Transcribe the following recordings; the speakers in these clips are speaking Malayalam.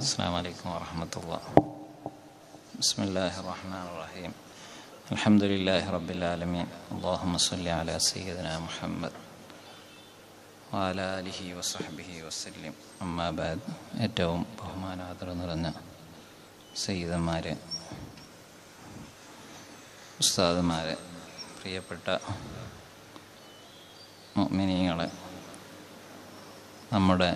السلام عليكم ورحمة الله بسم الله الرحمن الرحيم الحمد لله رب العالمين اللهم صل على سيدنا محمد وعلى آله وصحبه وسلم أما بعد ഏറ്റവും ബഹുമാനാദരം നിറഞ്ഞ സയ്യിദന്മാരെ ഉസ്താദുമാരെ പ്രിയപ്പെട്ട മിനിങ്ങളെ നമ്മുടെ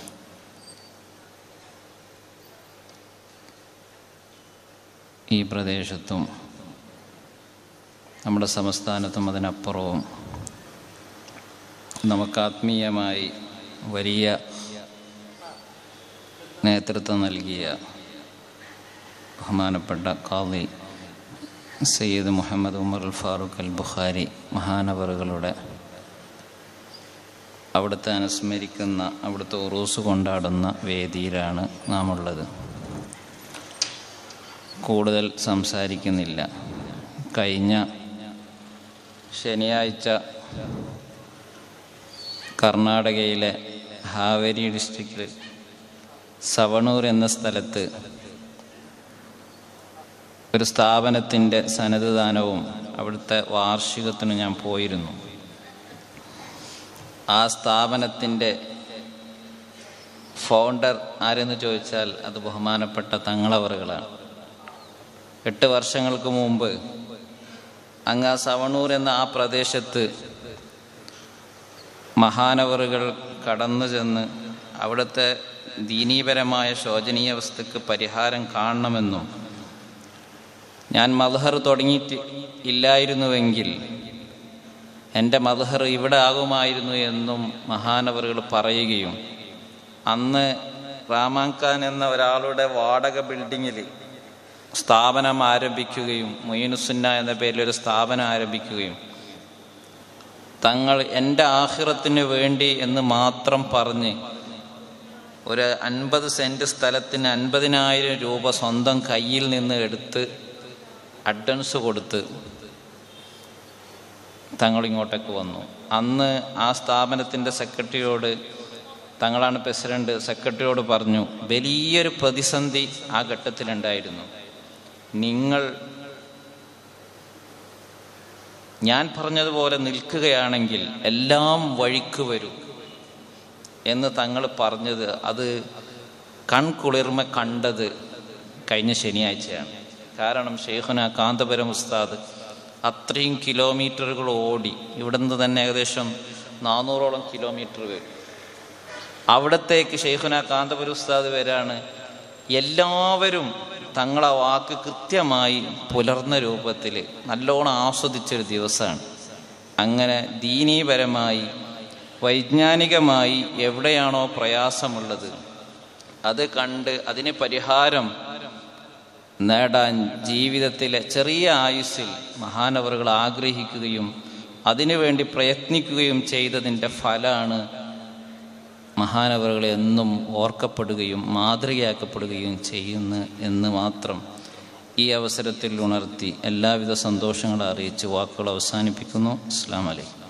ഈ പ്രദേശത്തും നമ്മുടെ സംസ്ഥാനത്തും അതിനപ്പുറവും നമുക്ക് ആത്മീയമായി വലിയ നേതൃത്വം നൽകിയ ബഹുമാനപ്പെട്ട കാവി സയ്യിദ് മുഹമ്മദ് ഉമർ അൽ ഫാറൂഖ് അൽ ബുഖാരി മഹാനവറുകളുടെ അവിടുത്തെ അനുസ്മരിക്കുന്ന അവിടുത്തെ ഉറൂസ് കൊണ്ടാടുന്ന വേദിയിലാണ് നാം ഉള്ളത് കൂടുതൽ സംസാരിക്കുന്നില്ല കഴിഞ്ഞ ശനിയാഴ്ച കർണാടകയിലെ ഹാവേരി ഡിസ്ട്രിക്റ്റിൽ സവണൂർ എന്ന സ്ഥലത്ത് ഒരു സ്ഥാപനത്തിൻ്റെ സന്നദ്ധദാനവും അവിടുത്തെ വാർഷികത്തിനും ഞാൻ പോയിരുന്നു ആ സ്ഥാപനത്തിൻ്റെ ഫൗണ്ടർ ആരെന്ന് ചോദിച്ചാൽ അത് ബഹുമാനപ്പെട്ട തങ്ങളവറുകളാണ് എട്ട് വർഷങ്ങൾക്ക് മുമ്പ് അങ്ങ് ആ സവണൂർ എന്ന ആ പ്രദേശത്ത് മഹാനവറുകൾ കടന്നു ചെന്ന് അവിടുത്തെ ദീനീപരമായ ശോചനീയ അവസ്ഥക്ക് പരിഹാരം കാണണമെന്നും ഞാൻ മധഹർ തുടങ്ങിയിട്ട് ഇല്ലായിരുന്നുവെങ്കിൽ എൻ്റെ മധഹർ ഇവിടെ ആകുമായിരുന്നു എന്നും മഹാനവറുകൾ പറയുകയും അന്ന് റാമാങ്കാൻ എന്ന ഒരാളുടെ വാടക ബിൽഡിങ്ങിൽ സ്ഥാപനം ആരംഭിക്കുകയും മൊയ്നുസുന്ന എന്ന പേരിൽ ഒരു സ്ഥാപനം ആരംഭിക്കുകയും തങ്ങൾ എൻ്റെ ആഹിറത്തിന് വേണ്ടി എന്ന് മാത്രം പറഞ്ഞ് ഒരു അൻപത് സെൻറ്റ് സ്ഥലത്തിന് അൻപതിനായിരം രൂപ സ്വന്തം കയ്യിൽ നിന്ന് എടുത്ത് അഡ്വാൻസ് കൊടുത്ത് തങ്ങൾ ഇങ്ങോട്ടേക്ക് വന്നു അന്ന് ആ സ്ഥാപനത്തിൻ്റെ സെക്രട്ടറിയോട് തങ്ങളാണ് പ്രസിഡന്റ് സെക്രട്ടറിയോട് പറഞ്ഞു വലിയൊരു പ്രതിസന്ധി ആ ഘട്ടത്തിലുണ്ടായിരുന്നു നിങ്ങൾ ഞാൻ പറഞ്ഞതുപോലെ നിൽക്കുകയാണെങ്കിൽ എല്ലാം വഴിക്ക് വരും എന്ന് തങ്ങൾ പറഞ്ഞത് അത് കൺകുളിർമ കണ്ടത് കഴിഞ്ഞ ശനിയാഴ്ചയാണ് കാരണം ഷെയ്ഖുന കാന്തപുരം ഉസ്താദ് അത്രയും കിലോമീറ്ററുകൾ ഓടി ഇവിടുന്ന് തന്നെ ഏകദേശം നാനൂറോളം കിലോമീറ്റർ വരും അവിടത്തേക്ക് ഷെയ്ഖുന കാന്തപുരം ഉസ്താദ് വരാണ് എല്ലാവരും തങ്ങളെ വാക്ക് കൃത്യമായി പുലർന്ന രൂപത്തിൽ നല്ലോണം ആസ്വദിച്ചൊരു ദിവസമാണ് അങ്ങനെ ദീനീപരമായി വൈജ്ഞാനികമായി എവിടെയാണോ പ്രയാസമുള്ളത് അത് കണ്ട് അതിന് പരിഹാരം നേടാൻ ജീവിതത്തിലെ ചെറിയ ആയുസ്സിൽ മഹാനവറുകൾ ആഗ്രഹിക്കുകയും അതിനുവേണ്ടി പ്രയത്നിക്കുകയും ചെയ്തതിൻ്റെ ഫലമാണ് മഹാനവറുകൾ എന്നും ഓർക്കപ്പെടുകയും മാതൃകയാക്കപ്പെടുകയും ചെയ്യുന്നു എന്ന് മാത്രം ഈ അവസരത്തിൽ ഉണർത്തി എല്ലാവിധ സന്തോഷങ്ങളും അറിയിച്ച് വാക്കുകൾ അവസാനിപ്പിക്കുന്നു അസ്സാം വലൈക്കും